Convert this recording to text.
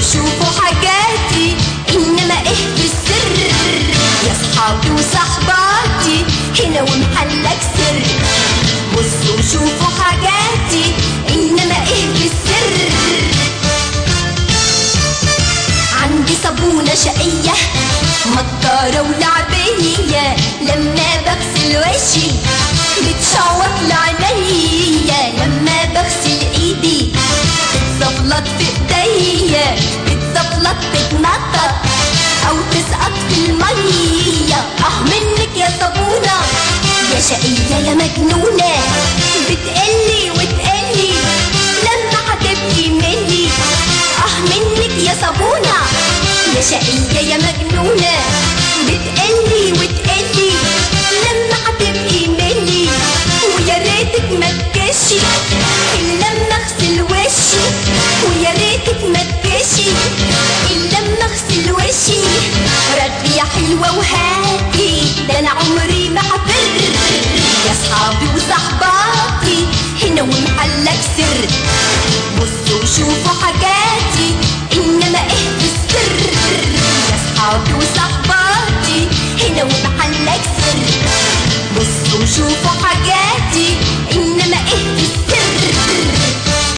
وشوفوا حاجاتي انما ايه بالسر يا صحابي وصحباتي هنا ومحلك سر بصوا وشوفوا حاجاتي انما ايه بالسر عندي صابونة شقية مطارة ولعبية لما بغسل وشي بتشوط لعينيا لما بغسل ايدي بتزفلط في ايديا بتزفلط تتنطط او تسقط في المية اه منك يا صابونة يا شقية يا مجنونة بتقلي وتقلي لما هتبقي مني اه منك يا صابونة يا شقية يا مجنونة بتقلي وتقلي لما هتبقي مني ويا ريتك ما تكشي إلا لما اغسل وشي ويا ريتك ما تكشي إلا لما اغسل وشي ردي يا حلوة وهاتي ده أنا عمري ما هفر يا صحابي وصحباتي هنا ومحلك سر بصوا وشوفوا حاجاتي انما ايه بالسر يا صحابي وصحباتي هنا ومحلك سر بصوا وشوفوا حاجاتي انما ايه بالسر